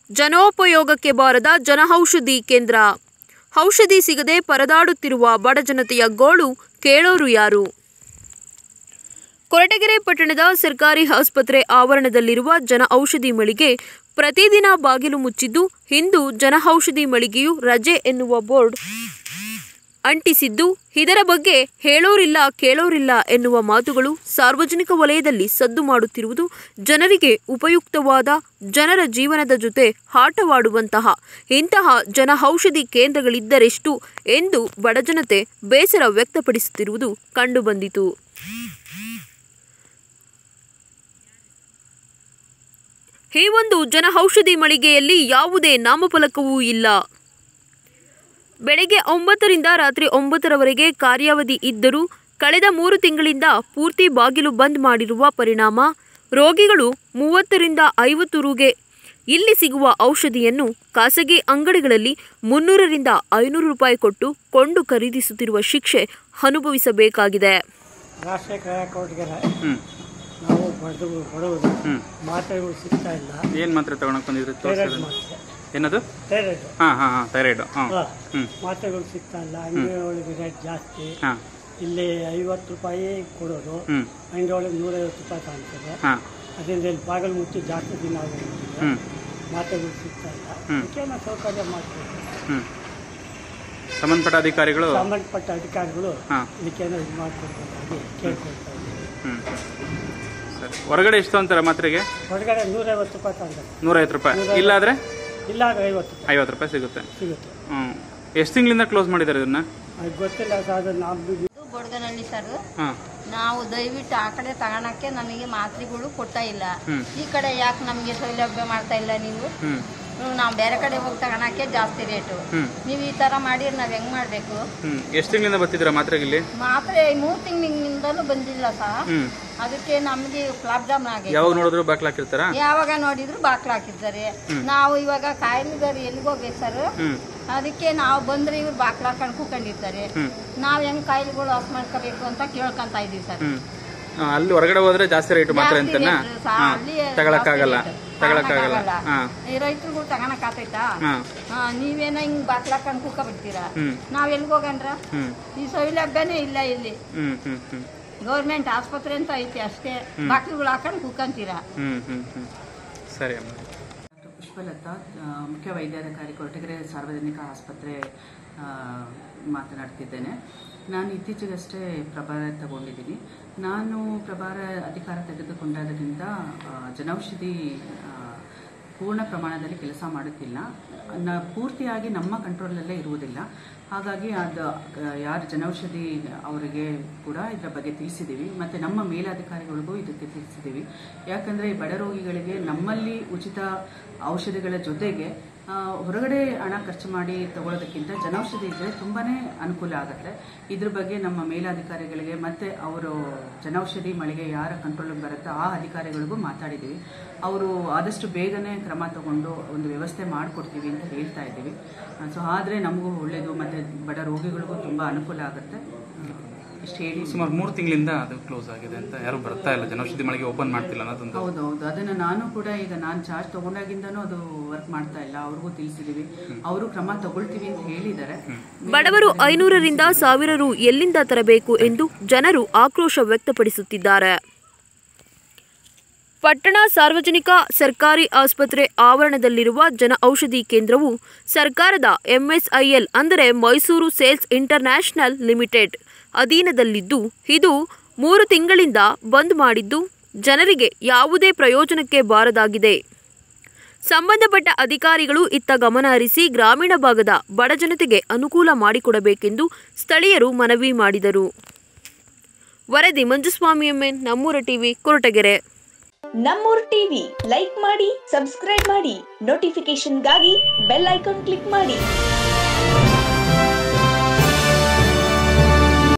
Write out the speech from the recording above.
ಜನೋಪಯೋಗಕ್ಕೆ ಬಾರದ ಜನಔಷಧಿ ಕೇಂದ್ರ ಔಷಧಿ ಸಿಗದೆ ಪರದಾಡುತ್ತಿರುವ ಬಡಜನತೆಯ ಗೋಳು ಕೇಳೋರು ಯಾರು ಕೊರಟಗೆರೆ ಪಟ್ಟಣದ ಸರ್ಕಾರಿ ಆಸ್ಪತ್ರೆ ಆವರಣದಲ್ಲಿರುವ ಜನ ಔಷಧಿ ಮಳಿಗೆ ಪ್ರತಿದಿನ ಬಾಗಿಲು ಮುಚ್ಚಿದ್ದು ಇಂದು ಜನ ಔಷಧಿ ಮಳಿಗೆಯು ರಜೆ ಎನ್ನುವ ಬೋರ್ಡ್ ಅಂಟಿಸಿದ್ದು ಇದರ ಬಗ್ಗೆ ಹೇಳೋರಿಲ್ಲ ಕೇಳೋರಿಲ್ಲ ಎನ್ನುವ ಮಾತುಗಳು ಸಾರ್ವಜನಿಕ ವಲಯದಲ್ಲಿ ಸದ್ದು ಮಾಡುತ್ತಿರುವುದು ಜನರಿಗೆ ಉಪಯುಕ್ತವಾದ ಜನರ ಜೀವನದ ಜೊತೆ ಆಟವಾಡುವಂತಹ ಇಂತಹ ಜನ ಔಷಧಿ ಕೇಂದ್ರಗಳಿದ್ದರೆಷ್ಟು ಎಂದು ಬಡಜನತೆ ಬೇಸರ ವ್ಯಕ್ತಪಡಿಸುತ್ತಿರುವುದು ಕಂಡುಬಂದಿತು ಈ ಒಂದು ಜನ ಔಷಧಿ ಮಳಿಗೆಯಲ್ಲಿ ಯಾವುದೇ ನಾಮಫಲಕವೂ ಇಲ್ಲ ಬೆಳಗ್ಗೆ ಒಂಬತ್ತರಿಂದ ರಾತ್ರಿ ಒಂಬತ್ತರವರೆಗೆ ಕಾರ್ಯಾವಧಿ ಇದ್ದರೂ ಕಳೆದ ಮೂರು ತಿಂಗಳಿಂದ ಪೂರ್ತಿ ಬಾಗಿಲು ಬಂದ್ ಮಾಡಿರುವ ಪರಿಣಾಮ ರೋಗಿಗಳು ಮೂವತ್ತರಿಂದ ಐವತ್ತು ರುಗೆ ಇಲ್ಲಿ ಸಿಗುವ ಔಷಧಿಯನ್ನು ಖಾಸಗಿ ಅಂಗಡಿಗಳಲ್ಲಿ ಮುನ್ನೂರರಿಂದ ಐನೂರು ರೂಪಾಯಿ ಕೊಟ್ಟು ಕೊಂಡು ಖರೀದಿಸುತ್ತಿರುವ ಶಿಕ್ಷೆ ಅನುಭವಿಸಬೇಕಾಗಿದೆ ರಾಷ್ಟ್ರೀಯ ಕೊಟ್ಟಿಗೆರೆ ಹ್ಞೂ ನಾವು ಬಡದು ಬಡವರು ಹ್ಞೂ ಮಾತ್ರೆಗಳು ಸಿಗ್ತಾ ಇಲ್ಲ ಏನು ಮಾತ್ರೆ ತಗೊಳಕ್ ಬಂದಿದ್ರಿ ಥೈರಾಯ್ಡ್ ತೋರಿಸಿದ್ರೆ ಮಾತ್ರೆ ಏನದು ಥೈರಾಯ್ಡ್ ಹಾಂ ಹಾಂ ಹಾಂ ಥೈರಾಯ್ಡು ಹಾಂ ಹಾ. ಹ್ಞೂ ಮಾತ್ರೆಗಳು ಸಿಗ್ತಾ ಇಲ್ಲ ಅಂಗಡಿ ಒಳಗೆ ರೇಟ್ ಜಾಸ್ತಿ ಹಾಂ ಇಲ್ಲಿ ಐವತ್ತು ರೂಪಾಯಿ ಕೊಡೋದು ಹ್ಞೂ ಅಂಗಡಿ ಒಳಗೆ ನೂರೈವತ್ತು ರೂಪಾಯಿ ಕಾಣ್ತದೆ ಹಾಂ ಅದರಿಂದ ಇಲ್ಲಿ ಬಾಗಿಲು ಮುಚ್ಚಿ ಜಾಸ್ತಿ ದಿನ ಆಗೋಗಿದೆ ಹ್ಞೂ ಮಾತ್ರೆಗಳು ಸಿಗ್ತಾ ಇಲ್ಲ ಹ್ಮ್. ಅದಕ್ಕೆ ನಾವು ಸೌಕರ್ಯ ಮಾಡ್ತೀವಿ ಹ್ಞೂ ಸಂಬಂಧಪಟ್ಟ ಅಧಿಕಾರಿಗಳು ಸಂಬಂಧಪಟ್ಟ ಅಧಿಕಾರಿಗಳು ಹಾಂ ಇದಕ್ಕೇನೋ ಇದು ಮಾಡಿಕೊಡ್ಬೇಕಾಗಿ ಕೇಳ್ಕೊಳ್ತಾ ಇದ್ದೀವಿ ಹ್ಞೂ ಸರಿ ಹೊರಗಡೆ ಎಷ್ಟು ಅಂತಾರೆ ಮಾತ್ರೆಗೆ ಹೊರಗಡೆ ನೂರೈವತ್ತು ರೂಪಾಯಿ ತಗೊಂಡ್ರೆ ನೂರೈವತ್ತು ರೂಪಾಯಿ ಇಲ್ಲಾದರೆ ಇಲ್ಲ ಅಂದ್ರೆ ಐವತ್ತು ರೂಪಾಯಿ ಐವತ್ತು ರೂಪಾಯಿ ಸಿಗುತ್ತೆ ಸಿಗುತ್ತೆ ಹ್ಞೂ ಎಷ್ಟು ತಿಂಗಳಿಂದ ಕ್ಲೋಸ್ ಮಾಡಿದ್ದಾರೆ ಇದನ್ನ ಅದು ಗೊತ್ತಿಲ್ಲ ಸರ್ ಅದು ನಾವು ಇದು ಬೊಡ್ಗನಹಳ್ಳಿ ಸರ್ ಹಾಂ ನಾವು ದಯವಿಟ್ಟು ಆ ಕಡೆ ತಗೊಳಕ್ಕೆ ನಮಗೆ ಮಾತ್ರೆಗಳು ಕೊಡ್ತಾ ಇಲ್ಲ ಹ್ಮ್. ಈ ಕಡೆ ಯಾಕೆ ನಮಗೆ ಸೌಲಭ್ಯ ಮಾಡ್ತಾ ಇಲ್ಲ ನೀವು ಹ್ಞೂ ನಾವು ಬೇರೆ ಕಡೆ ಹೋಗಿ ತಗೊಳಕ್ಕೆ ಜಾಸ್ತಿ ರೇಟು ಹ್ಞೂ ನೀವು ಈ ತರ ಮಾಡಿದ್ರೆ ನಾವ್ ಹೆಂಗ್ ಮಾಡ್ಬೇಕು ಹ್ಞೂ ಎಷ್ಟು ತಿಂಗಳಿಂದ ಬರ್ತಿದ್ದೀರಾ ಮಾತ್ರೆಗೆ ಇಲ್ಲಿ ಮಾತ್ರೆ ಮೂರ್ ತಿಂಗಳಿಂದಲೂ ಬಂದಿಲ್ಲ ಸರ್ ಹ್ಞೂ ಅದಕ್ಕೆ ನಮಗೆ ಪ್ರಾಬ್ಲಮ್ ಆಗಿದೆ ಯಾವಾಗ ನೋಡಿದ್ರು ಬಾಕ್ಲು ಹಾಕಿರ್ತಾರಾ ಯಾವಾಗ ನೋಡಿದ್ರು ಬಾಕ್ಲು ಹಾಕಿದ್ದಾರೆ ನಾವು ಇವಾಗ ಕಾಯಿಲೆದಾರು ಎಲ್ಲಿಗೆ ಹೋಗ್ಬೇಕು ಸರ್ ಹ್ಞೂ ಅದಕ್ಕೆ ನಾವು ಬಂದ್ರೆ ಇವ್ರು ಬಾಕ್ಲು ಹಾಕೊಂಡು ಕೂಕೊಂಡಿರ್ತಾರೆ ಹ್ಞೂ ನಾವ್ ಹೆಂಗ್ ಕಾಯಿಲೆಗಳು ವಾಸ್ ಮಾಡ್ಕೋಬೇಕು ಅಂತ ಕೇಳ್ಕೊಂತ ಇದೀವಿ ಸರ್ ಹ್ಮ್ ಆ, ಅಲ್ಲಿ ಹೊರಗಡೆ ಹೋದ್ರೆ ಜಾಸ್ತಿ ರೇಟ್ ಮಾತ್ರ ಜಾಸ್ತಿ ಅಂತನಾ ರೇಟ್ ಸಹ ಹಾ ಅಲ್ಲಿ ತಗೊಳಕ್ಕಾಗಲ್ಲ ಜಾಸ್ತಿ ರೇಟ್. ತಗೊಳಕ್ಕಾಗಲ್ಲ ತಗೊಳಕ್ಕಾಗಲ್ಲ. ಹಾ ಈ ರೈತರುಗಳು ತಗೊಳಕ್ ಆತೈತಾ ಹಾ ಹಾ, ನೀವೇನೋ ಹಿಂಗ್ ಬಾಕ್ಲ ಹಾಕೊಂಡ್ ಕೂಕ ಬಿಡ್ತೀರಾ ಹ್ಮ್ ನಾವ್ ಎಲ್ಗ್ ಹೋಗಂದ್ರ ಹ್ಮ್ ಈ ಸೌಲಭ್ಯನೇ ಇಲ್ಲ ಇಲ್ಲಿ ಹ್ಮ್ ಹ್ಮ್ ಹ್ಮ್ ಗೌರ್ಮೆಂಟ್ ಆಸ್ಪತ್ರೆ ಅಂತ ಐತಿ ಅಷ್ಟೇ ಬಾಕ್ಲುಗಳು ಹಾಕೊಂಡ್ ಕೂಕಂತೀರಾ ಹ್ಮ್ ಹ್ಮ್ ಹ್ಮ್ ಸರಿ ಅಮ್ಮ ಡಾಕ್ಟರ್ ಪುಷ್ಪಲತಾ ಆ, ಮುಖ್ಯ ವೈದ್ಯಾಧಿಕಾರಿ ಕೊರಟಗೆರೆ ಸಾರ್ವಜನಿಕ ಆಸ್ಪತ್ರೆ ಆ, ಮಾತನಾಡ್ತಿದ್ದೇನೆ ನಾನು ಇತ್ತೀಚೆಗಷ್ಟೇ ಪ್ರಭಾರ ತಗೊಂಡಿದ್ದೀನಿ ನಾನು ಪ್ರಭಾರ ಅಧಿಕಾರ ತೆಗೆದುಕೊಂಡಾದ್ರಿಂದ ಆ, ಜನೌಷಧಿ ಆ, ಪೂರ್ಣ ಪ್ರಮಾಣದಲ್ಲಿ ಕೆಲಸ ಮಾಡುತ್ತಿಲ್ಲ ನ ಪೂರ್ತಿಯಾಗಿ ನಮ್ಮ ಕಂಟ್ರೋಲಲ್ಲೇ ಇರುವುದಿಲ್ಲ ಹಾಗಾಗಿ ಅದು ಆ, ಯಾರು ಜನೌಷಧಿ ಅವರಿಗೆ ಕೂಡ ಇದರ ಬಗ್ಗೆ ತಿಳಿಸಿದ್ದೀವಿ ಮತ್ತು ನಮ್ಮ ಮೇಲಾಧಿಕಾರಿಗಳಿಗೂ ಇದಕ್ಕೆ ತಿಳಿಸಿದ್ದೀವಿ ಯಾಕಂದರೆ ಬಡ ರೋಗಿಗಳಿಗೆ ನಮ್ಮಲ್ಲಿ ಉಚಿತ ಔಷಧಿಗಳ ಜೊತೆಗೆ ಆ, ಹೊರಗಡೆ ಹಣ ಖರ್ಚು ಮಾಡಿ ತಗೊಳ್ಳೋದಕ್ಕಿಂತ ಜನೌಷಧಿ ಇದ್ದರೆ ತುಂಬಾ ಅನುಕೂಲ ಆಗುತ್ತೆ ಇದ್ರ ಬಗ್ಗೆ ನಮ್ಮ ಮೇಲಾಧಿಕಾರಿಗಳಿಗೆ ಮತ್ತು ಅವರು ಜನೌಷಧಿ ಮಳಿಗೆ ಯಾರ ಕಂಟ್ರೋಲಿಗೆ ಬರುತ್ತೋ ಆ ಅಧಿಕಾರಿಗಳಿಗೂ ಮಾತಾಡಿದ್ದೀವಿ ಅವರು ಆದಷ್ಟು ಬೇಗನೆ ಕ್ರಮ ತಗೊಂಡು ಒಂದು ವ್ಯವಸ್ಥೆ ಮಾಡಿಕೊಡ್ತೀವಿ ಅಂತ ಹೇಳ್ತಾ ಇದ್ದೀವಿ ಸೊ ಆದರೆ ನಮಗೂ ಒಳ್ಳೆಯದು ಮತ್ತು ಬಡ ರೋಗಿಗಳಿಗೂ ತುಂಬ ಅನುಕೂಲ ಆಗುತ್ತೆ ಇಷ್ಟು ಹೇಳಿ ಸುಮಾರು ಮೂರು ತಿಂಗಳಿಂದ ಅದು ಕ್ಲೋಸ್ ಆಗಿದೆ ಅಂತ ಯಾರು ಬರ್ತಾ ಇಲ್ಲ ಜನೌಷಧಿ ಮಳಿಗೆ ಓಪನ್ ಮಾಡ್ತಿಲ್ಲ ಅನ್ನೋದೊಂದು ಹೌದು ಹೌದು ಅದನ್ನು ನಾನು ಕೂಡ ಈಗ ನಾನು ಚಾರ್ಜ್ ತಗೊಂಡಾಗಿಂದನೂ ಅದು ವರ್ಕ್ ಮಾಡ್ತಾ ಇಲ್ಲ ಅವ್ರಿಗೂ ತಿಳಿಸಿದ್ದೀವಿ ಅವರು ಕ್ರಮ ತಗೊಳ್ತೀವಿ ಅಂತ ಹೇಳಿದ್ದಾರೆ ಬಡವರು ಐನೂರರಿಂದ ಸಾವಿರ ರು ಎಲ್ಲಿಂದ ತರಬೇಕು ಎಂದು ಜನರು ಆಕ್ರೋಶ ವ್ಯಕ್ತಪಡಿಸುತ್ತಿದ್ದಾರೆ ಪಟ್ಟಣ ಸಾರ್ವಜನಿಕ ಸರ್ಕಾರಿ ಆಸ್ಪತ್ರೆ ಆವರಣದಲ್ಲಿರುವ ಜನ ಔಷಧಿ ಕೇಂದ್ರವು ಸರ್ಕಾರದ ಎಂಎಸ್ಐಎಲ್ ಅಂದರೆ ಮೈಸೂರು ಸೇಲ್ಸ್ ಇಂಟರ್ನ್ಯಾಷನಲ್ ಲಿಮಿಟೆಡ್ ಅಧೀನದಲ್ಲಿದ್ದು ಇದು ಮೂರು ತಿಂಗಳಿಂದ ಬಂದ್ ಮಾಡಿದ್ದು ಜನರಿಗೆ ಯಾವುದೇ ಪ್ರಯೋಜನಕ್ಕೆ ಬಾರದಾಗಿದೆ ಸಂಬಂಧಪಟ್ಟ ಅಧಿಕಾರಿಗಳು ಇತ್ತ ಗಮನ ಹರಿಸಿ ಗ್ರಾಮೀಣ ಭಾಗದ ಬಡಜನತೆಗೆ ಅನುಕೂಲ ಮಾಡಿಕೊಡಬೇಕೆಂದು ಸ್ಥಳೀಯರು ಮನವಿ ಮಾಡಿದರು ವರದಿ ಮಂಜುಸ್ವಾಮಿ ಎಮ್ಮೆನ್ ನಮ್ಮೂರ ಟಿವಿ ಕೊರಟಗೆರೆ ನಮ್ಮೂರ್ ಟಿವಿ ಲೈಕ್ ಮಾಡಿ ಸಬ್ಸ್ಕ್ರೈಬ್ ಮಾಡಿ ನೋಟಿಫಿಕೇಶನ್ಗಾಗಿ ಬೆಲ್ ಐಕಾನ್ ಕ್ಲಿಕ್ ಮಾಡಿ